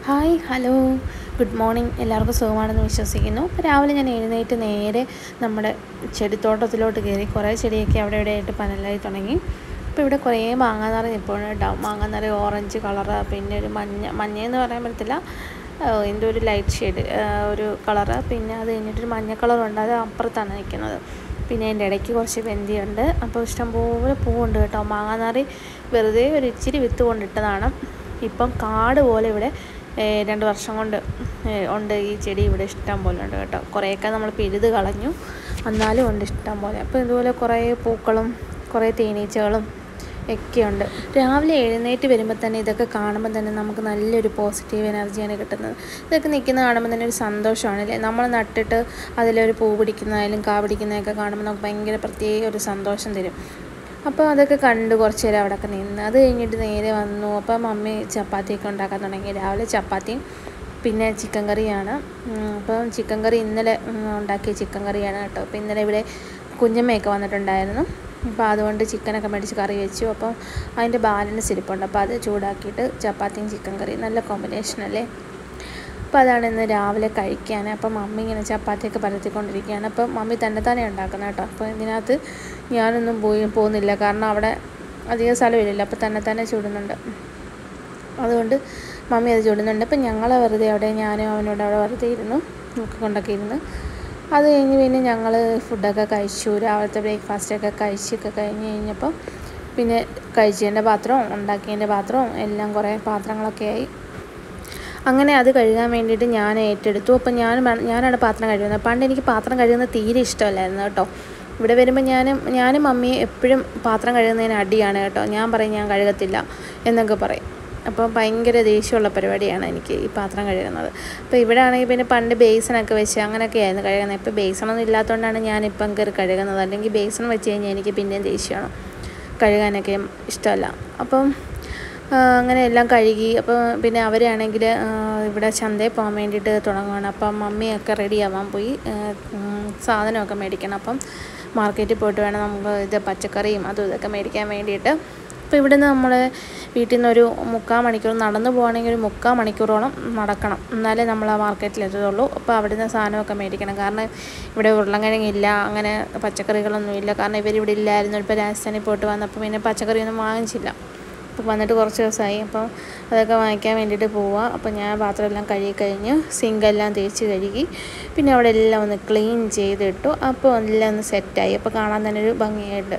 Hi hello good morning എല്ലാവർക്കും സുഖമാണെന്ന് വിശ്വസിക്കുന്നു അപ്പോൾ രാവിലെ ഞാൻ എഴുന്നേറ്റ് നേരെ നമ്മുടെ ചെടിത്തോട്ടത്തിലോട്ട് കയറി കുറേ ചെടിയൊക്കെ അവിടെ ഇവിടെ ആയിട്ട് പനലായി തുടങ്ങി അപ്പോൾ ഇവിടെ കുറേ മാങ്ങാനിറ നിൽപ്പുണ്ട് കേട്ടോ മാങ്ങാനിറ ഓറഞ്ച് കളറ് പിന്നെ ഒരു മഞ്ഞ മഞ്ഞയെന്ന് പറയാൻ പറ്റത്തില്ല എൻ്റെ ഒരു ലൈറ്റ് ഷെയ്ഡ് ഒരു കളറ് പിന്നെ അത് കഴിഞ്ഞിട്ടൊരു മഞ്ഞ കളറുണ്ട് അത് അപ്പുറത്താണ് നിൽക്കുന്നത് പിന്നെ അതിൻ്റെ ഇടയ്ക്ക് കുറച്ച് വെന്തിയുണ്ട് അപ്പോൾ ഇഷ്ടംപോലെ പൂവുണ്ട് കേട്ടോ മാങ്ങാനാറി വെറുതെ ഒരു ഇച്ചിരി വിത്ത് കൊണ്ടിട്ടതാണ് ഇപ്പം കാട് പോലെ ഇവിടെ ഏഹ്, രണ്ട് വർഷം കൊണ്ട് ഏഹ്, ഉണ്ട് ഈ ചെടി ഇവിടെ ഇഷ്ടം പോലെ ഉണ്ട് കേട്ടോ കുറേയൊക്കെ നമ്മൾ പിഴുത് കളഞ്ഞു എന്നാലും ഉണ്ട് ഇഷ്ടം പോലെ അപ്പോൾ ഇതുപോലെ കുറേ പൂക്കളും കുറേ തേനീച്ചകളും ഒക്കെയുണ്ട് രാവിലെ എഴുന്നേറ്റ് വരുമ്പോൾ തന്നെ ഇതൊക്കെ കാണുമ്പോൾ തന്നെ നമുക്ക് നല്ലൊരു പോസിറ്റീവ് എനർജിയാണ് കിട്ടുന്നത് ഇതൊക്കെ നിൽക്കുന്ന കാണുമ്പോൾ തന്നെ ഒരു സന്തോഷമാണ് അല്ലേ നമ്മൾ നട്ടിട്ട് അതിലൊരു പൂ പിടിക്കുന്നതായാലും കാ പിടിക്കുന്നതൊക്കെ കാണുമ്പോൾ നമുക്ക് ഭയങ്കര പ്രത്യേക ഒരു സന്തോഷം തരും അപ്പോൾ അതൊക്കെ കണ്ട് കുറച്ച് നേരം അവിടെയൊക്കെ നിന്ന് അത് കഴിഞ്ഞിട്ട് നേരെ വന്നു അപ്പം മമ്മി ചപ്പാത്തിയൊക്കെ ഉണ്ടാക്കാൻ തുടങ്ങി രാവിലെ ചപ്പാത്തിയും പിന്നെ ചിക്കൻ കറിയാണ് ഉം, അപ്പം ചിക്കൻ കറി ഇന്നലെ ഉം, ഉണ്ടാക്കിയ ചിക്കൻ കറിയാണ് കേട്ടോ അപ്പോൾ ഇന്നലെ ഇവിടെ കുഞ്ഞമ്മയൊക്കെ വന്നിട്ടുണ്ടായിരുന്നു അപ്പോൾ അതുകൊണ്ട് ചിക്കനൊക്കെ മേടിച്ച് കറി വെച്ചു അപ്പം അതിൻ്റെ ബാലൻസ് ഇരിപ്പുണ്ട് അപ്പോൾ അത് ചൂടാക്കിയിട്ട് ചപ്പാത്തിയും ചിക്കൻ കറിയും നല്ല കോമ്പിനേഷൻ അല്ലേ അപ്പോൾ അതാണ് ഇന്ന് രാവിലെ കഴിക്കാൻ അപ്പം മമ്മി ഇങ്ങനെ ചപ്പാത്തിയൊക്കെ പരത്തിക്കൊണ്ടിരിക്കുകയാണ് അപ്പം മമ്മി തന്നെ തന്നെ ഉണ്ടാക്കുന്നത് കേട്ടോ അപ്പോൾ ഇതിനകത്ത് ഞാനൊന്നും പോയി പോകുന്നില്ല കാരണം അവിടെ അധികം സ്ഥലമില്ലല്ലോ അപ്പോൾ തന്നെ തന്നെ ചൂടുന്നുണ്ട് അതുകൊണ്ട് മമ്മി അത് ചൂടുന്നുണ്ട് അപ്പം ഞങ്ങൾ വെറുതെ അവിടെ ഞാനും അവനോട് അവിടെ വെറുതെ ഇരുന്നു ഒക്കെ കൊണ്ടൊക്കെ ഇരുന്ന് അത് കഴിഞ്ഞ് പിന്നെ ഞങ്ങൾ ഫുഡൊക്കെ കഴിച്ചു രാവിലത്തെ ബ്രേക്ക്ഫാസ്റ്റൊക്കെ കഴിച്ചൊക്കെ കഴിഞ്ഞ് കഴിഞ്ഞപ്പോൾ പിന്നെ കഴിച്ചതിൻ്റെ പാത്രവും ഉണ്ടാക്കിയതിൻ്റെ പാത്രവും എല്ലാം കുറേ പാത്രങ്ങളൊക്കെ ആയി അങ്ങനെ അത് കഴുകാൻ വേണ്ടിയിട്ട് ഞാൻ ഏറ്റെടുത്തു അപ്പം ഞാൻ ഞാനാണ് പാത്രം കഴുകുന്നത് പണ്ട് എനിക്ക് പാത്രം കഴുകുന്നത് തീരെ ഇഷ്ടമല്ലായിരുന്നു കേട്ടോ ഇവിടെ വരുമ്പോൾ ഞാനും ഞാനും മമ്മിയും എപ്പോഴും പാത്രം കഴുകുന്നതിന് അടിയാണ് കേട്ടോ ഞാൻ പറയും ഞാൻ കഴുകത്തില്ല എന്നൊക്കെ പറയും അപ്പോൾ ഭയങ്കര ദേഷ്യമുള്ള പരിപാടിയാണ് എനിക്ക് ഈ പാത്രം കഴുകുന്നത് അപ്പോൾ ഇവിടെ ആണെങ്കിൽ പിന്നെ പണ്ട് ബേസനൊക്കെ വെച്ച് അങ്ങനെയൊക്കെ ആയിരുന്നു കഴുകുന്നത് ഇപ്പോൾ ബേസണൊന്നും ഇല്ലാത്തതുകൊണ്ടാണ് ഞാനിപ്പം കയറി കഴുകുന്നത് അല്ലെങ്കിൽ ബേസൺ വെച്ച് കഴിഞ്ഞാൽ എനിക്ക് പിന്നെയും ദേഷ്യമാണ് കഴുകാനൊക്കെ ഇഷ്ടമല്ല അപ്പം ആ, അങ്ങനെ എല്ലാം കഴുകി അപ്പോൾ പിന്നെ അവരാണെങ്കിൽ ഇവിടെ ചന്തയിൽ പോകാൻ വേണ്ടിയിട്ട് തുടങ്ങുകയാണ് അപ്പം മമ്മിയൊക്കെ റെഡി ആവാൻ പോയി ആ, ഉം, സാധനമൊക്കെ മേടിക്കണം അപ്പം മാർക്കറ്റിൽ പോയിട്ട് വേണം നമുക്ക് ഇത് പച്ചക്കറിയും അതും ഇതൊക്കെ മേടിക്കാൻ വേണ്ടിയിട്ട് അപ്പോൾ ഇവിടുന്ന് നമ്മൾ വീട്ടിൽ നിന്ന് ഒരു മുക്കാൽ മണിക്കൂർ നടന്നു പോവുകയാണെങ്കിൽ ഒരു മുക്കാൽ മണിക്കൂറോളം നടക്കണം എന്നാലേ നമ്മൾ ആ മാർക്കറ്റിൽ എത്തുള്ളൂ അപ്പോൾ അവിടുന്ന് സാധനമൊക്കെ മേടിക്കണം കാരണം ഇവിടെ ഉരുളൻകിഴങ്ങില്ല അങ്ങനെ പച്ചക്കറികളൊന്നും ഇല്ല കാരണം ഇവരിവിടെ ഇല്ലായിരുന്നു ഇപ്പോൾ രാജസ്ഥാനിൽ പോയിട്ട് വന്നപ്പോൾ പിന്നെ പച്ചക്കറിയൊന്നും വാങ്ങിച്ചില്ല അപ്പോൾ വന്നിട്ട് കുറച്ച് ദിവസമായി അപ്പം അതൊക്കെ വാങ്ങിക്കാൻ വേണ്ടിയിട്ട് പോവുക അപ്പോൾ ഞാൻ പാത്രമെല്ലാം കഴുകി കഴിഞ്ഞ് സിങ്കെല്ലാം തേച്ച് കഴുകി പിന്നെ അവിടെ എല്ലാം ഒന്ന് ക്ലീൻ ചെയ്തിട്ടു അപ്പോൾ എല്ലാം ഒന്ന് സെറ്റായി അപ്പോൾ കാണാൻ തന്നെ ഒരു ഭംഗിയായിട്ട്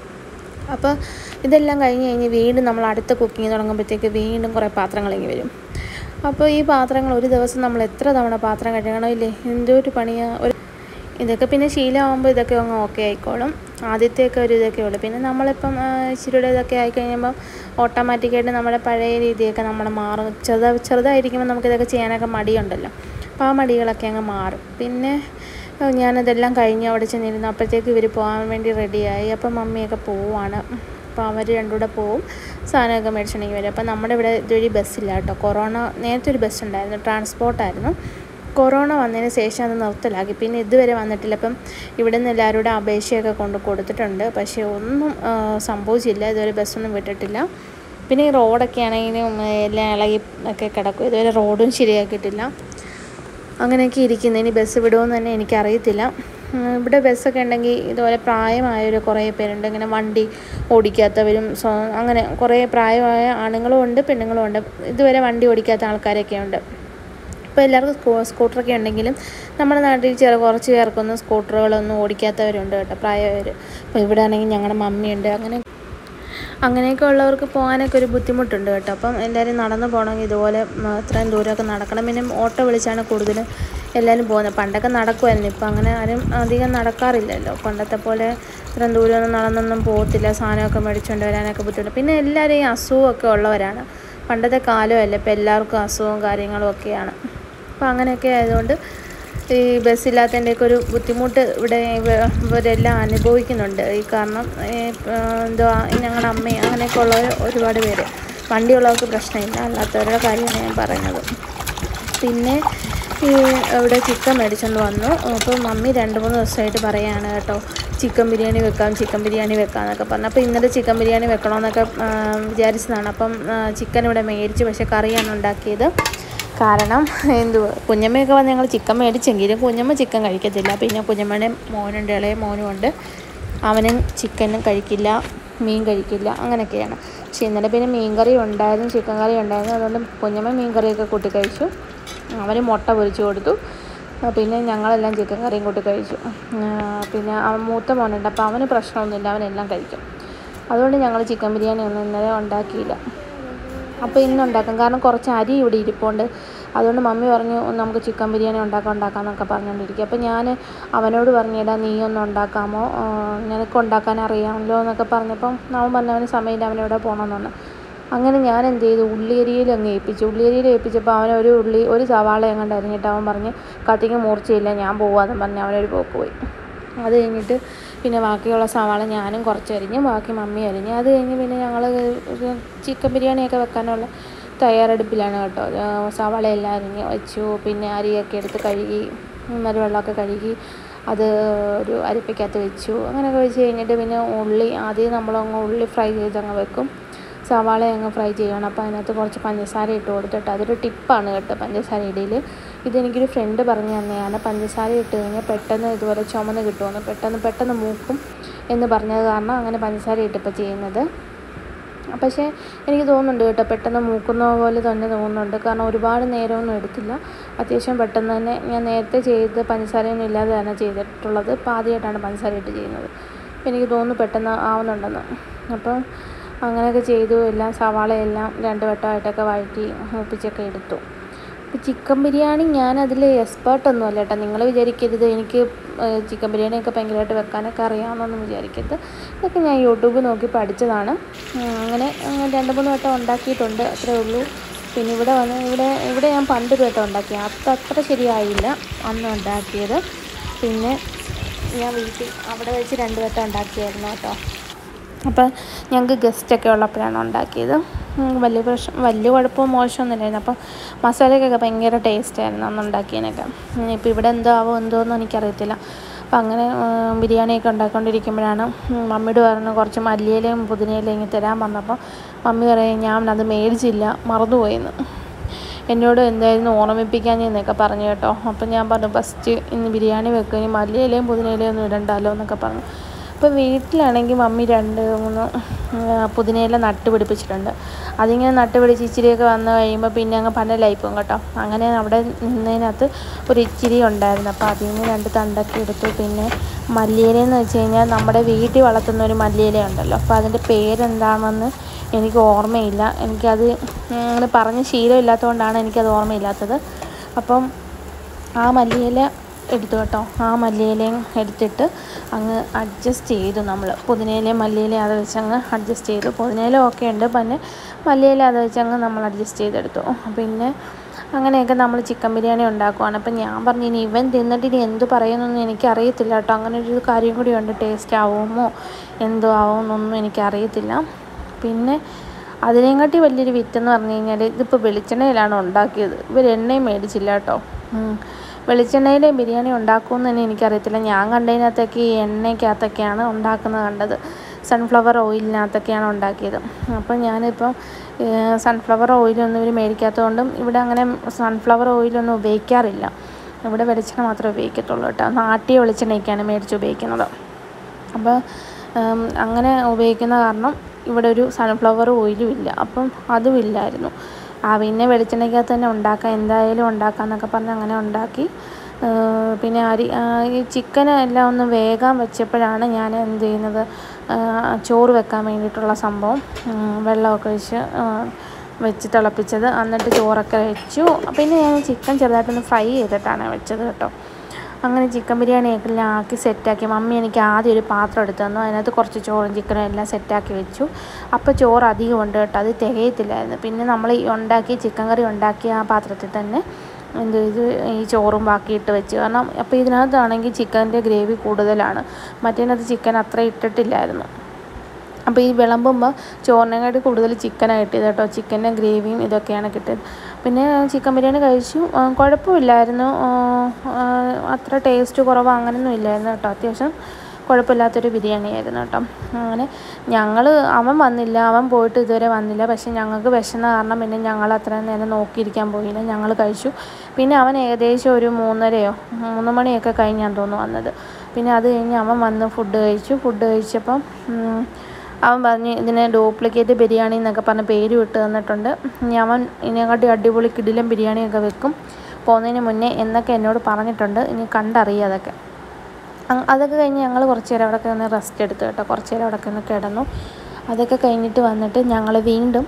അപ്പോൾ ഇതെല്ലാം കഴിഞ്ഞ് കഴിഞ്ഞ് വീണ്ടും നമ്മൾ അടുത്ത കുക്കിംഗ് തുടങ്ങുമ്പോഴത്തേക്ക് വീണ്ടും കുറേ പാത്രങ്ങൾ ഇങ്ങനെ വരും അപ്പോൾ ഈ പാത്രങ്ങൾ ഒരു ദിവസം നമ്മൾ എത്ര തവണ പാത്രം കഴുകണം ഇല്ലേ എന്തോ ഒരു പണിയാണ് ഒരു ഇതൊക്കെ പിന്നെ ശീലമാകുമ്പോൾ ഇതൊക്കെ അങ്ങ് ഓക്കെ ആയിക്കോളും ആദ്യത്തെയൊക്കെ ഒരു ഇതൊക്കെ ഉള്ളൂ പിന്നെ നമ്മളിപ്പം ആ, ഇച്ചിരിയുടെ ഇതൊക്കെ ആയി കഴിയുമ്പോൾ ഓട്ടോമാറ്റിക്കായിട്ട് നമ്മുടെ പഴയ രീതിയൊക്കെ നമ്മൾ മാറും ചെറുത ചെറുതായിരിക്കുമ്പോൾ നമുക്കിതൊക്കെ ചെയ്യാനൊക്കെ മടിയുണ്ടല്ലോ അപ്പോൾ ആ മടികളൊക്കെ അങ്ങ് മാറും പിന്നെ ആ, ഞാനതെല്ലാം കഴിഞ്ഞ് അവിടെ ചെന്നിരുന്നു അപ്പോഴത്തേക്ക് ഇവർ പോകാൻ വേണ്ടി റെഡിയായി അപ്പം മമ്മിയൊക്കെ പോവാണ് അപ്പോൾ അവർ രണ്ടും കൂടെ പോവും സാധനമൊക്കെ മേടിച്ചിട്ടുണ്ടെങ്കിൽ വരും അപ്പം നമ്മുടെ ഇവിടെ ഇതുവഴി ബസ്സില്ല കേട്ടോ കൊറോണ നേരത്തെ ഒരു ബസ് ഉണ്ടായിരുന്നു ട്രാൻസ്പോർട്ടായിരുന്നു കൊറോണ വന്നതിന് ശേഷം അത് നിർത്തലാക്കി പിന്നെ ഇതുവരെ വന്നിട്ടില്ല അപ്പം ഇവിടെ നിന്ന് എല്ലാവരുടെ അപേക്ഷയൊക്കെ കൊണ്ട് കൊടുത്തിട്ടുണ്ട് പക്ഷേ ഒന്നും ആ, സംഭവിച്ചില്ല ഇതുവരെ ബസ്സൊന്നും വിട്ടിട്ടില്ല പിന്നെ ഈ റോഡൊക്കെ ആണെങ്കിലും ആ, എല്ലാം ഇളകി ഒക്കെ കിടക്കും ഇതുവരെ റോഡും ശരിയാക്കിയിട്ടില്ല അങ്ങനെയൊക്കെ ഇരിക്കുന്നു ഇനി ബസ് വിടുമെന്ന് തന്നെ എനിക്കറിയത്തില്ല ഉം, ഇവിടെ ബസ്സൊക്കെ ഉണ്ടെങ്കിൽ ഇതുപോലെ പ്രായമായൊരു കുറേ പേരുണ്ട് ഇങ്ങനെ വണ്ടി ഓടിക്കാത്തവരും സ്വ അങ്ങനെ കുറേ പ്രായമായ ആണുങ്ങളും ഉണ്ട് പെണ്ണുങ്ങളും ഉണ്ട് ഇതുവരെ വണ്ടി ഓടിക്കാത്ത ആൾക്കാരൊക്കെ ഉണ്ട് ഇപ്പോൾ എല്ലാവർക്കും സ്കൂ സ്കൂട്ടറൊക്കെ ഉണ്ടെങ്കിലും നമ്മുടെ നാട്ടിൽ ചെറു കുറച്ച് പേർക്കൊന്നും സ്കൂട്ടറുകളൊന്നും ഓടിക്കാത്തവരുണ്ട് കേട്ടോ പ്രായമായവർ അപ്പോൾ ഇവിടെ ആണെങ്കിൽ ഞങ്ങളുടെ മമ്മിയുണ്ട് അങ്ങനെ അങ്ങനെയൊക്കെ ഉള്ളവർക്ക് പോകാനൊക്കെ ഒരു ബുദ്ധിമുട്ടുണ്ട് കേട്ടോ അപ്പം എല്ലാവരും നടന്നു പോകണമെങ്കിൽ ഇതുപോലെ ഉം, ഇത്രയും ദൂരമൊക്കെ നടക്കണം പിന്നെ ഓട്ടോ വിളിച്ചാണ് കൂടുതലും എല്ലാവരും പോകുന്നത് പണ്ടൊക്കെ നടക്കുമായിരുന്നു ഇപ്പം അങ്ങനെ ആരും അധികം നടക്കാറില്ലല്ലോ പണ്ടത്തെ പോലെ ഇത്രയും ദൂരമൊന്നും നടന്നൊന്നും പോകത്തില്ല സാധനമൊക്കെ മേടിച്ചുകൊണ്ട് വരാനൊക്കെ ബുദ്ധിമുട്ട് പിന്നെ എല്ലാവരും ഈ അസുഖമൊക്കെ ഉള്ളവരാണ് പണ്ടത്തെ കാലമല്ല ഇപ്പം എല്ലാവർക്കും അസുഖവും കാര്യങ്ങളും ഒക്കെയാണ് അപ്പോൾ അങ്ങനെയൊക്കെ ആയതുകൊണ്ട് ഈ ബസ്സില്ലാത്തതിൻ്റെയൊക്കെ ഒരു ബുദ്ധിമുട്ട് ഇവിടെ ഇവ- ഇവരെല്ലാം അനുഭവിക്കുന്നുണ്ട് ഈ കാരണം ഈ, ആ, എന്തുവാ ഞങ്ങളുടെ അമ്മയും അങ്ങനെയൊക്കെ ഉള്ളവർ ഒരുപാട് പേര് വണ്ടിയുള്ളവർക്ക് പ്രശ്നമില്ല അല്ലാത്തവരുടെ കാര്യമാണ് ഞാൻ പറയുന്നത് പിന്നെ ഈ ഇവിടെ ചിക്കൻ മേടിച്ചുകൊണ്ട് വന്നു അപ്പോൾ മമ്മി രണ്ട് മൂന്ന് ദിവസമായിട്ട് പറയാണ് കേട്ടോ ചിക്കൻ ബിരിയാണി വെക്കാം ചിക്കൻ ബിരിയാണി വെക്കാം എന്നൊക്കെ പറഞ്ഞു അപ്പോൾ ഇന്നലെ ചിക്കൻ ബിരിയാണി വെക്കണമെന്നൊക്കെ ആ, വിചാരിച്ചതാണ് അപ്പം ചിക്കൻ ഇവിടെ മേടിച്ചു പക്ഷേ കറിയാണ് ഉണ്ടാക്കിയത് കാരണം എന്തുവാ കുഞ്ഞമ്മയൊക്കെ വന്ന് ഞങ്ങൾ ചിക്കൻ മേടിച്ചെങ്കിലും കുഞ്ഞമ്മ ചിക്കൻ കഴിക്കത്തില്ല പിന്നെ കുഞ്ഞമ്മയുടെ മോനുണ്ട് ഇളയ മോനും ഉണ്ട് അവനും ചിക്കനും കഴിക്കില്ല മീൻ കഴിക്കില്ല അങ്ങനെയൊക്കെയാണ് പക്ഷേ ഇന്നലെ പിന്നെ മീൻ കറി ഉണ്ടായിരുന്നു ചിക്കൻ കറി ഉണ്ടായിരുന്നു അതുകൊണ്ട് കുഞ്ഞമ്മ മീൻ കറിയൊക്കെ കൂട്ടി കഴിച്ചു അവന് മുട്ട പൊരിച്ചു കൊടുത്തു ആ, പിന്നെ ഞങ്ങളെല്ലാം ചിക്കൻ കറിയും കൂട്ടി കഴിച്ചു ആ, പിന്നെ അവൻ മൂത്ത മോനുണ്ട് അപ്പോൾ അവന് പ്രശ്നമൊന്നുമില്ല അവനെല്ലാം കഴിക്കും അതുകൊണ്ട് ഞങ്ങൾ ചിക്കൻ ബിരിയാണി ഒന്നും ഇന്നലെ ഉണ്ടാക്കിയില്ല അപ്പോൾ ഇന്ന് ഉണ്ടാക്കാം കാരണം കുറച്ച് അരി ഇവിടെ ഇരിപ്പുണ്ട് അതുകൊണ്ട് മമ്മി പറഞ്ഞു നമുക്ക് ചിക്കൻ ബിരിയാണി ഉണ്ടാക്കാം ഉണ്ടാക്കാമെന്നൊക്കെ പറഞ്ഞുകൊണ്ടിരിക്കുക അപ്പോൾ ഞാൻ അവനോട് പറഞ്ഞിടാ നീ ഒന്ന് ഉണ്ടാക്കാമോ ആ, നിനക്ക് ഉണ്ടാക്കാൻ അറിയാമല്ലോ എന്നൊക്കെ പറഞ്ഞപ്പം അവൻ പറഞ്ഞു അവന് സമയമില്ല അവനെവിടെ പോകണമെന്ന് അങ്ങനെ ഞാൻ എന്ത് ചെയ്തു ഉള്ളിയരിയിൽ അങ്ങ് ഏൽപ്പിച്ചു ഉള്ളിയരിയിൽ ഏൽപ്പിച്ചപ്പോൾ അവൻ ഒരു ഉള്ളി ഒരു സവാള എങ്ങാണ്ട് അരിഞ്ഞിട്ട് അവൻ പറഞ്ഞ് കട്ടിക്ക് മൂർച്ചയില്ല ഞാൻ പോവാന്ന് പറഞ്ഞ് അവനൊരു പോക്ക് പോയി അത് കഴിഞ്ഞിട്ട് പിന്നെ ബാക്കിയുള്ള സവാള ഞാനും കുറച്ച് അരിഞ്ഞ് ബാക്കി മമ്മി അരിഞ്ഞ് അത് കഴിഞ്ഞ് പിന്നെ ഞങ്ങൾ ചിക്കൻ ബിരിയാണിയൊക്കെ വെക്കാനുള്ള തയ്യാറെടുപ്പിലാണ് കേട്ടോ ആ, സവാള എല്ലാം അരിഞ്ഞ് വെച്ചു പിന്നെ അരിയൊക്കെ എടുത്ത് കഴുകി നല്ല വെള്ളമൊക്കെ കഴുകി അത് ഒരു അരിപ്പയ്ക്കകത്ത് വെച്ചു അങ്ങനെയൊക്കെ വെച്ച് കഴിഞ്ഞിട്ട് പിന്നെ ഉള്ളി ആദ്യം നമ്മളങ്ങ് ഉള്ളി ഫ്രൈ ചെയ്തങ്ങ് വെക്കും സവാള അങ്ങ് ഫ്രൈ ചെയ്യണം അപ്പോൾ അതിനകത്ത് കുറച്ച് പഞ്ചസാര ഇട്ട് കൊടുത്തിട്ട് അതൊരു ടിപ്പാണ് കേട്ടോ പഞ്ചസാര ഇടയിൽ ഇതെനിക്കൊരു ഫ്രണ്ട് പറഞ്ഞു തന്നെയാണ് പഞ്ചസാര ഇട്ട് കഴിഞ്ഞാൽ പെട്ടെന്ന് ഇതുപോലെ ചുമന്ന് കിട്ടുമെന്ന് പെട്ടെന്ന് പെട്ടെന്ന് മൂക്കും എന്ന് പറഞ്ഞത് കാരണം അങ്ങനെ പഞ്ചസാര ഇട്ടിപ്പോൾ ചെയ്യുന്നത് പക്ഷേ എനിക്ക് തോന്നുന്നുണ്ട് കേട്ടോ പെട്ടെന്ന് മൂക്കുന്ന പോലെ തന്നെ തോന്നുന്നുണ്ട് കാരണം ഒരുപാട് നേരമൊന്നും എടുത്തില്ല അത്യാവശ്യം പെട്ടെന്ന് തന്നെ ഞാൻ നേരത്തെ ചെയ്ത് പഞ്ചസാരയൊന്നും ഇല്ലാതെ തന്നെ ചെയ്തിട്ടുള്ളത് ഇപ്പോൾ ആദ്യമായിട്ടാണ് പഞ്ചസാര ഇട്ട് ചെയ്യുന്നത് അപ്പോൾ എനിക്ക് തോന്നുന്നു പെട്ടെന്ന് ആവുന്നുണ്ടെന്ന് അപ്പം അങ്ങനെയൊക്കെ ചെയ്തു എല്ലാം സവാളയെല്ലാം രണ്ട് വട്ടമായിട്ടൊക്കെ വഴറ്റി മൂപ്പിച്ചൊക്കെ എടുത്തു ഇപ്പോൾ ചിക്കൻ ബിരിയാണി ഞാൻ അതിൽ എക്സ്പേർട്ടൊന്നും അല്ല കേട്ടോ നിങ്ങൾ വിചാരിക്കരുത് എനിക്ക് ഏഹ്, ചിക്കൻ ബിരിയാണിയൊക്കെ ഭയങ്കരമായിട്ട് വെക്കാനൊക്കെ അറിയാമെന്നൊന്നും വിചാരിക്കരുത് ഇതൊക്കെ ഞാൻ യൂട്യൂബ് നോക്കി പഠിച്ചതാണ് ഉം, അങ്ങനെ അങ്ങനെ രണ്ട് മൂന്ന് വട്ടം ഉണ്ടാക്കിയിട്ടുണ്ട് അത്രേ ഉള്ളൂ പിന്നെ ഇവിടെ വന്ന് ഇവിടെ ഇവിടെ ഞാൻ പണ്ട് ഒരു വട്ടം ഉണ്ടാക്കി അത് അത്ര ശരിയായില്ല അന്ന് ഉണ്ടാക്കിയത് പിന്നെ ഞാൻ വീട്ടിൽ അവിടെ വെച്ച് രണ്ട് വട്ടം ഉണ്ടാക്കിയായിരുന്നു കേട്ടോ അപ്പോൾ ഞങ്ങൾക്ക് ഗസ്റ്റൊക്കെ ഉള്ളപ്പോഴാണ് ഉണ്ടാക്കിയത് ഉം, വലിയ പ്രശ്നം വലിയ കുഴപ്പവും മോശമൊന്നുമില്ലായിരുന്നു അപ്പോൾ മസാലയ്ക്കൊക്കെ ഭയങ്കര ടേസ്റ്റായിരുന്നു അന്ന് ഉണ്ടാക്കിയതിനൊക്കെ ഇപ്പോൾ ഇവിടെ എന്തോ ആവോ എന്തോ ഒന്നും എനിക്കറിയത്തില്ല അപ്പോൾ അങ്ങനെ ഉം, ബിരിയാണിയൊക്കെ ഉണ്ടാക്കിക്കൊണ്ടിരിക്കുമ്പോഴാണ് ഉം, മമ്മിയോട് പറഞ്ഞു കുറച്ച് മല്ലിയിലയും പുതിനയിലയും ഇങ്ങനെ തരാൻ വന്നപ്പോൾ മമ്മി പറയും ഞാൻ അത് മേടിച്ചില്ല മറന്നുപോയെന്ന് എന്നോട് എന്തായിരുന്നു ഓർമ്മിപ്പിക്കാൻ എന്നൊക്കെ പറഞ്ഞു കേട്ടോ അപ്പം ഞാൻ പറഞ്ഞു ഫസ്റ്റ് ഇന്ന് ബിരിയാണി വെക്കുക ഇനി മല്ലിയിലയും പുതിനയിലയും ഒന്നും ഇടണ്ടല്ലോ എന്നൊക്കെ പറഞ്ഞു അപ്പോൾ വീട്ടിലാണെങ്കിൽ മമ്മി രണ്ട് മൂന്ന് ആ, പുതിനയില നട്ട് പിടിപ്പിച്ചിട്ടുണ്ട് അതിങ്ങനെ നട്ട് പിടിച്ച് ഇച്ചിരിയൊക്കെ വന്ന് കഴിയുമ്പോൾ പിന്നെ അങ്ങ് പന്നലായി പോകും കേട്ടോ അങ്ങനെ അവിടെ നിന്നതിനകത്ത് ഒരു ഇച്ചിരി ഉണ്ടായിരുന്നു അപ്പോൾ അതിൽ നിന്ന് രണ്ട് തണ്ടൊക്കെ എടുത്തു പിന്നെ മല്ലിയിലയെന്ന് വെച്ച് കഴിഞ്ഞാൽ നമ്മുടെ വീട്ടിൽ വളർത്തുന്ന ഒരു മല്ലിയില ഉണ്ടല്ലോ അപ്പോൾ അതിൻ്റെ പേരെന്താണെന്ന് എനിക്ക് ഓർമ്മയില്ല എനിക്കത് അങ്ങനെ പറഞ്ഞ് ശീലമില്ലാത്തതുകൊണ്ടാണ് എനിക്കത് ഓർമ്മയില്ലാത്തത് അപ്പം ആ മല്ലിയില എടുത്തു കേട്ടോ ആ മല്ലിയിലയും എടുത്തിട്ട് അങ്ങ് അഡ്ജസ്റ്റ് ചെയ്തു നമ്മൾ പുതിനയിലയും മല്ലിയിലയും അത് വെച്ച് അങ്ങ് അഡ്ജസ്റ്റ് ചെയ്തു പുതിനയില ഒക്കെ ഉണ്ട് പിന്നെ മല്ലിയില അത് വെച്ച് അങ്ങ് നമ്മൾ അഡ്ജസ്റ്റ് ചെയ്തെടുത്തു പിന്നെ അങ്ങനെയൊക്കെ നമ്മൾ ചിക്കൻ ബിരിയാണി ഉണ്ടാക്കുവാണ് അപ്പം ഞാൻ പറഞ്ഞു ഇനി ഇവൻ തിന്നിട്ട് ഇനി എന്ത് പറയുമെന്നൊന്നും എനിക്കറിയത്തില്ല കേട്ടോ അങ്ങനെ ഒരു കാര്യം കൂടിയുണ്ട് ടേസ്റ്റ് ആവുമോ എന്തോ ആവുമെന്നൊന്നും എനിക്കറിയത്തില്ല പിന്നെ അതിനെക്കാട്ടി വലിയൊരു വിറ്റെന്ന് പറഞ്ഞു കഴിഞ്ഞാൽ ഇതിപ്പോൾ വെളിച്ചെണ്ണയിലാണ് ഉണ്ടാക്കിയത് ഇവർ എണ്ണയും മേടിച്ചില്ല കേട്ടോ ഉം. വെളിച്ചെണ്ണയിൽ ബിരിയാണി ഉണ്ടാക്കുമെന്ന് തന്നെ എനിക്കറിയത്തില്ല ഞാൻ കണ്ടതിനകത്തൊക്കെ ഈ എണ്ണയ്ക്കകത്തൊക്കെയാണ് ഉണ്ടാക്കുന്നത് കണ്ടത് സൺഫ്ലവർ ഓയിലിനകത്തൊക്കെയാണ് ഉണ്ടാക്കിയത് അപ്പോൾ ഞാനിപ്പം ഏഹ്, സൺഫ്ലവർ ഓയിലൊന്നും ഇവർ മേടിക്കാത്തതുകൊണ്ടും ഇവിടെ അങ്ങനെ സൺഫ്ലവർ ഓയിലൊന്നും ഉപയോഗിക്കാറില്ല ഇവിടെ വെളിച്ചെണ്ണ മാത്രമേ ഉപയോഗിക്കത്തുള്ളൂ കേട്ടോ നാട്ടിയ വെളിച്ചെണ്ണയൊക്കെയാണ് മേടിച്ച് ഉപയോഗിക്കുന്നത് അപ്പോൾ ഉം, അങ്ങനെ ഉപയോഗിക്കുന്ന കാരണം ഇവിടെ ഒരു സൺഫ്ലവർ ഓയിലും ഇല്ല അപ്പം അതും ഇല്ലായിരുന്നു ആ പിന്നെ വെളിച്ചെണ്ണയ്ക്കകത്ത് തന്നെ ഉണ്ടാക്കാം എന്തായാലും ഉണ്ടാക്കാം എന്നൊക്കെ പറഞ്ഞ് അങ്ങനെ ഉണ്ടാക്കി ഏഹ്, പിന്നെ അരി ആ, ഈ ചിക്കൻ എല്ലാം ഒന്ന് വേഗം വെച്ചപ്പോഴാണ് ഞാൻ എന്ത് ചെയ്യുന്നത് ആ, ചോറ് വെക്കാൻ വേണ്ടിയിട്ടുള്ള സംഭവം ഉം, വെള്ളമൊക്കെ ഒഴിച്ച് ആ, വെച്ച് തിളപ്പിച്ചത് എന്നിട്ട് ചോറൊക്കെ വെച്ചു പിന്നെ ഞാൻ ചിക്കൻ ചെറുതായിട്ടൊന്ന് ഫ്രൈ ചെയ്തിട്ടാണ് വെച്ചത് കേട്ടോ അങ്ങനെ ചിക്കൻ ബിരിയാണിയൊക്കെ എല്ലാം ആക്കി സെറ്റാക്കി മമ്മി എനിക്ക് ആദ്യം ഒരു പാത്രം എടുത്ത് തന്നു അതിനകത്ത് കുറച്ച് ചോറും ചിക്കനും എല്ലാം സെറ്റാക്കി വെച്ചു അപ്പോൾ ചോറ് അധികം ഉണ്ട് കേട്ടോ അത് തികയത്തില്ലായിരുന്നു പിന്നെ നമ്മൾ ഈ ഉണ്ടാക്കി ചിക്കൻ കറി ഉണ്ടാക്കിയ ആ പാത്രത്തിൽ തന്നെ എന്ത് ഇത് ഈ ചോറും ബാക്കിയിട്ട് വെച്ച് കാരണം അപ്പോൾ ഇതിനകത്താണെങ്കിൽ ചിക്കൻ്റെ ഗ്രേവി കൂടുതലാണ് മറ്റേതിനകത്ത് ചിക്കൻ അത്ര ഇട്ടിട്ടില്ലായിരുന്നു അപ്പോൾ ഈ വിളമ്പുമ്പോൾ ചോറിനെക്കാട്ടി കൂടുതൽ ചിക്കനാണ് കിട്ടിയത് കേട്ടോ ചിക്കൻ്റെ ഗ്രേവിയും ഇതൊക്കെയാണ് കിട്ടിയത് പിന്നെ ചിക്കൻ ബിരിയാണി കഴിച്ചു ആ, കുഴപ്പമില്ലായിരുന്നു ആ, ആ, അത്ര ടേസ്റ്റ് കുറവ് അങ്ങനെയൊന്നും ഇല്ലായിരുന്നു കേട്ടോ അത്യാവശ്യം കുഴപ്പമില്ലാത്തൊരു ബിരിയാണി ആയിരുന്നു കേട്ടോ അങ്ങനെ ഞങ്ങൾ അവൻ വന്നില്ല അവൻ പോയിട്ട് ഇതുവരെ വന്നില്ല പക്ഷേ ഞങ്ങൾക്ക് വിശന്ന കാരണം പിന്നെ ഞങ്ങൾ അത്രയും നേരം നോക്കിയിരിക്കാൻ പോയില്ല ഞങ്ങൾ കഴിച്ചു പിന്നെ അവൻ ഏകദേശം ഒരു മൂന്നരയോ മൂന്ന് മണിയൊക്കെ കഴിഞ്ഞാണ് തോന്നുന്നു വന്നത് പിന്നെ അത് കഴിഞ്ഞ് അവൻ വന്ന് ഫുഡ് കഴിച്ചു ഫുഡ് കഴിച്ചപ്പം ഉം, അവൻ പറഞ്ഞ് ഇതിന് ഡ്യൂപ്ലിക്കേറ്റ് ബിരിയാണി എന്നൊക്കെ പറഞ്ഞ് പേര് വിട്ട് തന്നിട്ടുണ്ട് ഇനി അവൻ ഇതിനെക്കാട്ടി അടിപൊളി കിടിലം ബിരിയാണിയൊക്കെ വെക്കും പോകുന്നതിന് മുന്നേ എന്നൊക്കെ എന്നോട് പറഞ്ഞിട്ടുണ്ട് ഇനി കണ്ടറിയാം അതൊക്കെ അ- അതൊക്കെ കഴിഞ്ഞ് ഞങ്ങൾ കുറച്ച് നേരം അവിടെ ഒന്ന് റെസ്റ്റ് എടുത്തു കേട്ടോ കുറച്ച് നേരം അവിടെ ഒന്ന് കിടന്നു അതൊക്കെ കഴിഞ്ഞിട്ട് വന്നിട്ട് ഞങ്ങൾ വീണ്ടും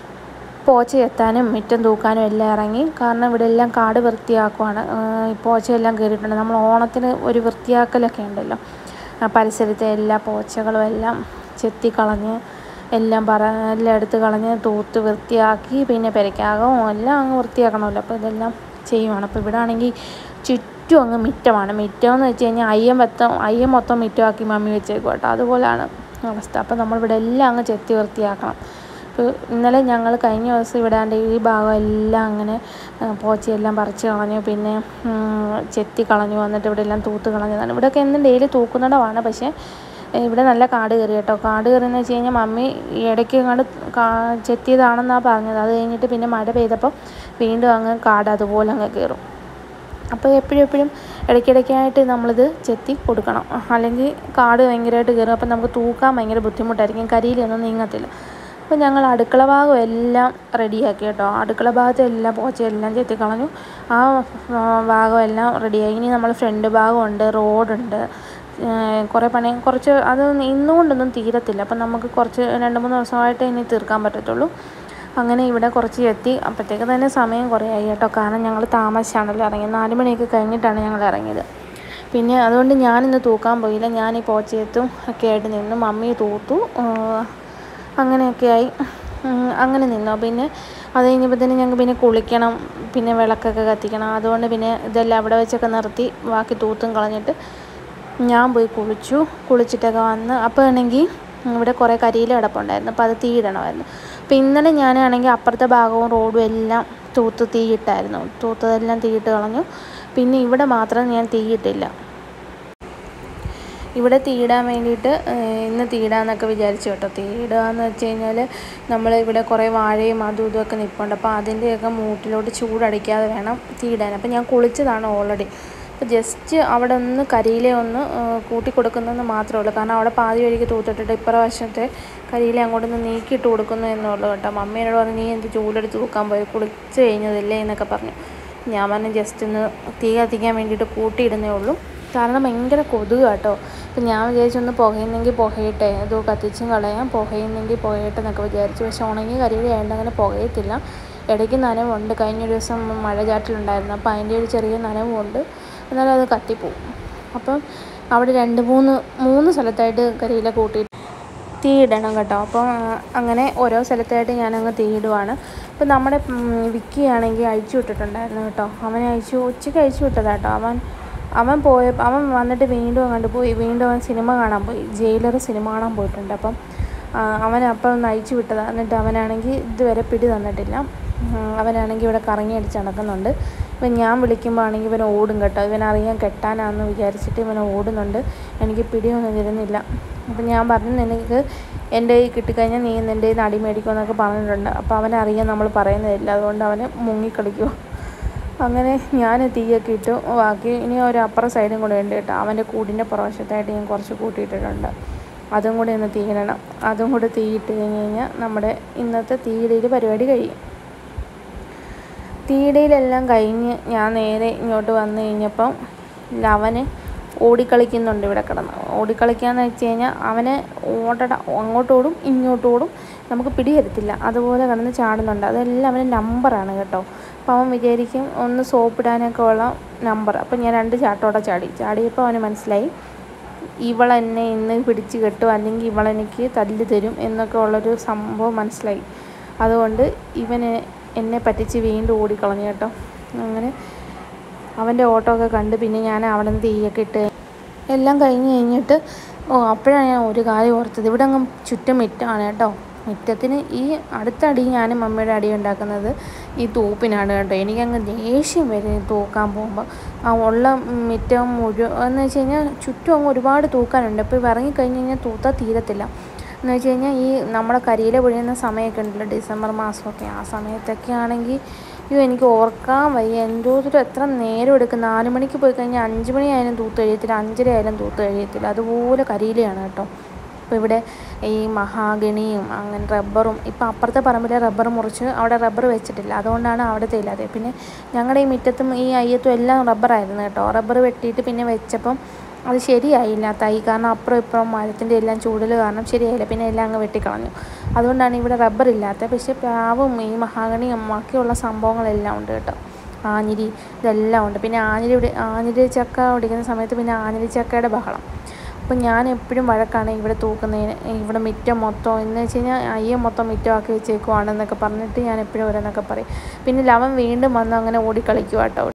പോച്ച എത്താനും മുറ്റം തൂക്കാനും എല്ലാം ഇറങ്ങി കാരണം ഇവിടെ എല്ലാം കാട് വൃത്തിയാക്കുവാണ് ഈ പോച്ചയെല്ലാം കയറിയിട്ടുണ്ട് നമ്മൾ ഓണത്തിന് ഒരു വൃത്തിയാക്കലൊക്കെ ഉണ്ടല്ലോ ആ പരിസരത്തെ എല്ലാ പോച്ചകളും എല്ലാം ചെത്തിക്കളഞ്ഞ് എല്ലാം പറ എല്ലാം എടുത്ത് കളഞ്ഞ് തൂത്ത് വൃത്തിയാക്കി പിന്നെ പെരയ്ക്കകവും എല്ലാം അങ്ങ് വൃത്തിയാക്കണമല്ലോ അപ്പോൾ ഇതെല്ലാം ചെയ്യുവാണ് അപ്പോൾ ഇവിടെ ആണെങ്കിൽ ചുറ്റും അങ്ങ് മിറ്റമാണ് മിറ്റം എന്ന് വെച്ച് കഴിഞ്ഞാൽ അയ്യം മൊത്തം അയ്യം മൊത്തം മിറ്റമാക്കി മമ്മി വെച്ചേക്കും കേട്ടോ അതുപോലെയാണ് അവസ്ഥ അപ്പോൾ നമ്മളിവിടെ എല്ലാം അങ്ങ് ചെത്തി വൃത്തിയാക്കണം ഇപ്പോൾ ഇന്നലെ ഞങ്ങൾ കഴിഞ്ഞ ദിവസം ഇവിടാണ്ട് ഈ ഭാഗം എല്ലാം അങ്ങനെ ആ, പോച്ചയെല്ലാം പറിച്ച് കളഞ്ഞു പിന്നെ ഉം, ചെത്തി കളഞ്ഞു വന്നിട്ട് ഇവിടെ എല്ലാം തൂത്ത് കളഞ്ഞതാണ് ഇവിടെയൊക്കെ എന്നും ഡെയിലി തൂക്കുന്നിടമാണ് പക്ഷേ ഏ, ഇവിടെ നല്ല കാട് കയറി കേട്ടോ കാട് കയറിയെന്ന് വെച്ച് കഴിഞ്ഞാൽ മമ്മി ഈ ഇടയ്ക്ക് കണ്ട് കാ ചെത്തിയതാണെന്നാണ് പറഞ്ഞത് അത് കഴിഞ്ഞിട്ട് പിന്നെ മഴ പെയ്തപ്പോൾ വീണ്ടും അങ്ങ് കാട് അതുപോലെ അങ്ങ് കയറും അപ്പോൾ എപ്പോഴും എപ്പോഴും ഇടയ്ക്കിടയ്ക്കായിട്ട് നമ്മളിത് ചെത്തി കൊടുക്കണം അല്ലെങ്കിൽ കാട് ഭയങ്കരമായിട്ട് കയറും അപ്പം നമുക്ക് തൂക്കാൻ ഭയങ്കര ബുദ്ധിമുട്ടായിരിക്കും കരിയിലൊന്നും നീങ്ങത്തില്ല അപ്പോൾ ഞങ്ങൾ അടുക്കള ഭാഗം എല്ലാം റെഡിയാക്കി കേട്ടോ അടുക്കള ഭാഗത്തെ എല്ലാ പോച്ചയെല്ലാം ചെത്തി കളഞ്ഞു ആ ആ, ഭാഗം എല്ലാം റെഡിയായി ഇനി നമ്മൾ ഫ്രണ്ട് ഭാഗമുണ്ട് റോഡുണ്ട് കുറേ പണി കുറച്ച് അത് ഇന്നുകൊണ്ടൊന്നും തീരത്തില്ല അപ്പം നമുക്ക് കുറച്ച് രണ്ട് മൂന്ന് ദിവസമായിട്ട് ഇനി തീർക്കാൻ പറ്റത്തുള്ളൂ അങ്ങനെ ഇവിടെ കുറച്ച് എത്തി അപ്പോഴത്തേക്ക് തന്നെ സമയം കുറേ ആയി കേട്ടോ കാരണം ഞങ്ങൾ താമസിച്ചാണല്ലോ ഇറങ്ങിയത് നാല് മണിയൊക്കെ കഴിഞ്ഞിട്ടാണ് ഞങ്ങൾ ഇറങ്ങിയത് പിന്നെ അതുകൊണ്ട് ഞാനിന്ന് തൂക്കാൻ പോയില്ല ഞാൻ ഈ പോച്ചയത്തും ഒക്കെ ആയിട്ട് നിന്നു മമ്മി തൂത്തു ആ, അങ്ങനെയൊക്കെ ആയി ഉം, അങ്ങനെ നിന്നു പിന്നെ അത് കഴിഞ്ഞപ്പോൾ തന്നെ ഞങ്ങൾക്ക് പിന്നെ കുളിക്കണം പിന്നെ വിളക്കൊക്കെ കത്തിക്കണം അതുകൊണ്ട് പിന്നെ ഇതെല്ലാം അവിടെ വെച്ചൊക്കെ നിർത്തി ബാക്കി തൂത്തും കളഞ്ഞിട്ട് ഞാൻ പോയി കുളിച്ചു കുളിച്ചിട്ടൊക്കെ വന്ന് അപ്പോൾ ആണെങ്കിൽ ഇവിടെ കുറേ കരിയില കിടപ്പുണ്ടായിരുന്നു അപ്പോൾ അത് തീയിടണമായിരുന്നു അപ്പോൾ ഇന്നലെ ഞാനാണെങ്കിൽ അപ്പുറത്തെ ഭാഗവും റോഡും എല്ലാം തൂത്ത് തീയിട്ടായിരുന്നു തൂത്തതെല്ലാം തീയിട്ട് കളഞ്ഞു പിന്നെ ഇവിടെ മാത്രം ഞാൻ തീയിട്ടില്ല ഇവിടെ തീയിടാൻ വേണ്ടിയിട്ട് ഏഹ്, ഇന്ന് തീയിടാന്നൊക്കെ വിചാരിച്ചു കേട്ടോ തീയിടുക എന്ന് വെച്ച് കഴിഞ്ഞാൽ നമ്മൾ ഇവിടെ കുറേ വാഴയും അതും ഇതുമൊക്കെ നിൽപ്പുണ്ട് അപ്പോൾ അതിൻ്റെയൊക്കെ മൂട്ടിലോട്ട് ചൂടടിക്കാതെ വേണം തീയിടാൻ അപ്പോൾ ഞാൻ കുളിച്ചതാണ് ഓൾറെഡി അപ്പോൾ ജസ്റ്റ് അവിടെ ഒന്ന് കരിയില ഒന്ന് ഏഹ്, കൂട്ടി കൊടുക്കുന്നതെന്ന് മാത്രമേ ഉള്ളൂ കാരണം അവിടെ പാതി വഴിക്ക് തൂത്തിട്ടിട്ട് ഇപ്രാവശ്യത്തെ കരിയില അങ്ങോട്ടൊന്ന് നീക്കിയിട്ട് കൊടുക്കുന്നു എന്നുള്ളൂ കേട്ടോ മമ്മി എന്നോട് പറഞ്ഞു നീ എന്ത് ചൂടെടുത്ത് തൂക്കാൻ പോയി കുളിച്ച് കഴിഞ്ഞതല്ലേ എന്നൊക്കെ പറഞ്ഞു ഞാൻ പറഞ്ഞു ജസ്റ്റ് ഒന്ന് തീ കത്തിക്കാൻ വേണ്ടിയിട്ട് കൂട്ടിയിടുന്നേ ഉള്ളൂ കാരണം ഭയങ്കര കൊതുക് കേട്ടോ അപ്പം ഞാൻ വിചാരിച്ചു ഒന്ന് പുകയുന്നെങ്കിൽ പുകയട്ടെ അത് കത്തിച്ചും കളയാം പുകയുന്നെങ്കിൽ പുകയട്ടെ എന്നൊക്കെ വിചാരിച്ചു പക്ഷെ ഉണങ്ങിയ കരിയില ആയതുകൊണ്ട് അങ്ങനെ പുകയത്തില്ല ഇടയ്ക്ക് നനവുണ്ട് കഴിഞ്ഞ ഒരു ദിവസം മഴ ചാറ്റലുണ്ടായിരുന്നു അപ്പോൾ അതിൻ്റെ ഒരു ചെറിയ നനവുണ്ട് എന്നാലും അത് കത്തിപ്പോവും അപ്പം അവിടെ രണ്ട് മൂന്ന് മൂന്ന് സ്ഥലത്തായിട്ട് കരിയില കൂട്ടിയിട്ട് തീയിടണം കേട്ടോ അപ്പം ആ, അങ്ങനെ ഓരോ സ്ഥലത്തായിട്ട് ഞാനങ്ങ് തീയിടുവാണ് ഇപ്പം നമ്മുടെ ഉം, വിക്കി ആണെങ്കിൽ അഴിച്ചു വിട്ടിട്ടുണ്ടായിരുന്നു കേട്ടോ അവനെ അഴിച്ചു ഉച്ചയ്ക്ക് അഴിച്ചു വിട്ടതാ കേട്ടോ അവൻ അവൻ പോയ അവൻ വന്നിട്ട് വീണ്ടും അങ്ങോട്ട് പോയി വീണ്ടും അവൻ സിനിമ കാണാൻ പോയി ജയിലർ സിനിമ കാണാൻ പോയിട്ടുണ്ട് അപ്പം ആ, അവൻ അപ്പം ഒന്ന് അഴിച്ചു വിട്ടതാണ് എന്നിട്ട് അവനാണെങ്കിൽ ഇതുവരെ പിടി തന്നിട്ടില്ല ഉം, അവനാണെങ്കിൽ ഇവിടെ കറങ്ങി അടിച്ച് നടക്കുന്നുണ്ട് ഇപ്പം ഞാൻ വിളിക്കുമ്പോൾ ആണെങ്കിൽ ഇവൻ ഓടും കേട്ടോ ഇവനറിയാൻ കെട്ടാനാണെന്ന് വിചാരിച്ചിട്ട് ഇവൻ ഓടുന്നുണ്ട് എനിക്ക് പിടിയൊന്നും തരുന്നില്ല അപ്പം ഞാൻ പറഞ്ഞു നിനക്ക് എൻ്റെ കയ്യിൽ കിട്ടിക്കഴിഞ്ഞാൽ നീ നിൻ്റെ കയ്യിൽ നിന്ന് അടി മേടിക്കുമെന്നൊക്കെ പറഞ്ഞിട്ടുണ്ട് അപ്പോൾ അവനറിയാൻ നമ്മൾ പറയുന്നതില്ല അതുകൊണ്ട് അവന് മുങ്ങിക്കളിക്കുമോ അങ്ങനെ ഞാൻ തീയൊക്കെ ഇട്ടു ബാക്കി ഇനി ഒരു അപ്പുറം സൈഡും കൂടെ ഉണ്ട് കേട്ടോ അവൻ്റെ കൂടിൻ്റെ പുറവശത്തായിട്ട് ഞാൻ കുറച്ച് കൂട്ടിയിട്ടിട്ടുണ്ട് അതും കൂടി ഒന്ന് തീയിടണം അതും കൂടെ തീയിട്ട് കഴിഞ്ഞ് കഴിഞ്ഞാൽ നമ്മുടെ ഇന്നത്തെ തീയിടയിൽ പരിപാടി കഴിയും തീയിടയിലെല്ലാം കഴിഞ്ഞ് ഞാൻ നേരെ ഇങ്ങോട്ട് വന്നു കഴിഞ്ഞപ്പം അവന് ഓടിക്കളിക്കുന്നുണ്ട് ഇവിടെ കിടന്ന് ഓടിക്കളിക്കാന്ന് വെച്ച് കഴിഞ്ഞാൽ അവന് ഓടട അങ്ങോട്ടോടും ഇങ്ങോട്ടോടും നമുക്ക് പിടി തരത്തില്ല അതുപോലെ കിടന്ന് ചാടുന്നുണ്ട് അതെല്ലാം അവന് നമ്പറാണ് കേട്ടോ അപ്പോൾ അവൻ വിചാരിക്കും ഒന്ന് സോപ്പിടാനൊക്കെ ഉള്ള നമ്പർ അപ്പം ഞാൻ രണ്ട് ചാട്ടോടെ ചാടി ചാടിയപ്പോൾ അവന് മനസ്സിലായി ഇവളെന്നെ ഇന്ന് പിടിച്ച് കെട്ടും അല്ലെങ്കിൽ ഇവളെനിക്ക് തല്ല് തരും എന്നൊക്കെ ഉള്ളൊരു സംഭവം മനസ്സിലായി അതുകൊണ്ട് ഇവന് എന്നെ പറ്റിച്ച് വീണ്ടും ഓടിക്കളഞ്ഞു കേട്ടോ അങ്ങനെ അവൻ്റെ ഓട്ടമൊക്കെ കണ്ട് പിന്നെ ഞാൻ അവിടെ നിന്ന് തീയൊക്കെ ഇട്ട് എല്ലാം കഴിഞ്ഞ് കഴിഞ്ഞിട്ട് ഓ അപ്പോഴാണ് ഞാൻ ഒരു കാര്യം ഓർത്തത് ഇവിടെ അങ്ങ് ചുറ്റും മിറ്റാണ് കേട്ടോ മുറ്റത്തിന് ഈ അടുത്ത അടി ഞാനും മമ്മിയുടെ അടി ഉണ്ടാക്കുന്നത് ഈ തൂപ്പിനാണ് കേട്ടോ എനിക്കങ്ങ് ദേഷ്യം വരും ഈ തൂക്കാൻ പോകുമ്പോൾ ആ ഉള്ള മുറ്റം മുഴുവൻ എന്ന് വെച്ച് കഴിഞ്ഞാൽ ചുറ്റും അങ്ങ് ഒരുപാട് തൂക്കാനുണ്ട് ഇപ്പോൾ ഇറങ്ങിക്കഴിഞ്ഞ് കഴിഞ്ഞാൽ തൂത്താൽ തീരത്തില്ല എന്ന് വെച്ച് കഴിഞ്ഞാൽ ഈ നമ്മുടെ കരിയില പൊഴിയുന്ന സമയമൊക്കെ ഉണ്ടല്ലോ ഡിസംബർ മാസമൊക്കെ ആ സമയത്തൊക്കെ ആണെങ്കിൽ അയ്യോ എനിക്ക് ഓർക്കാൻ വയ്യ എന്തോരം എത്ര നേരം എടുക്കും നാല് മണിക്ക് പോയി കഴിഞ്ഞാൽ അഞ്ച് മണിയായാലും തൂത്ത് കഴിയത്തില്ല അഞ്ചര ആയാലും തൂത്ത് കഴിയത്തില്ല അതുപോലെ കരിയിലയാണ് കേട്ടോ ഇപ്പോൾ ഇവിടെ ഈ മഹാഗണിയും അങ്ങനെ റബ്ബറും ഇപ്പോൾ അപ്പുറത്തെ പറമ്പിലെ റബ്ബർ മുറിച്ച് അവിടെ റബ്ബർ വെച്ചിട്ടില്ല അതുകൊണ്ടാണ് അവിടുത്തെ ഇല്ലാതെ പിന്നെ ഞങ്ങളുടെ ഈ മുറ്റത്തും ഈ അയ്യത്തും എല്ലാം റബ്ബറായിരുന്നു കേട്ടോ റബ്ബർ വെട്ടിയിട്ട് പിന്നെ വെച്ചപ്പം അത് ശരിയായില്ല തൈ കാരണം അപ്പുറം ഇപ്പുറം മരത്തിൻ്റെ എല്ലാം ചൂടൽ കാരണം ശരിയായില്ല പിന്നെ എല്ലാം അങ്ങ് വെട്ടിക്കളഞ്ഞു അതുകൊണ്ടാണ് ഇവിടെ റബ്ബർ ഇല്ലാത്തത് പക്ഷേ പ്ലാവും ഈ മഹാഗണിയും ബാക്കിയുള്ള സംഭവങ്ങളെല്ലാം ഉണ്ട് കേട്ടോ ആഞ്ഞിലി ഇതെല്ലാം ഉണ്ട് പിന്നെ ആഞ്ഞിലി ഇവിടെ ആഞ്ഞിലി ചക്ക ഒടിക്കുന്ന സമയത്ത് പിന്നെ ആഞ്ഞിലി ചക്കയുടെ ബഹളം അപ്പം ഞാൻ എപ്പോഴും വഴക്കാണ് ഇവിടെ തൂക്കുന്നതിന് ഇവിടെ മിറ്റം മൊത്തം എന്ന് വെച്ച് കഴിഞ്ഞാൽ അയ്യം മൊത്തം മിറ്റമാക്കി വെച്ചേക്കുവാണെന്നൊക്കെ പറഞ്ഞിട്ട് ഞാൻ എപ്പോഴും ഓരോന്നൊക്കെ പറയും പിന്നെ ലവൻ വീണ്ടും വന്ന് അങ്ങനെ ഓടിക്കളിക്കുക കേട്ടോ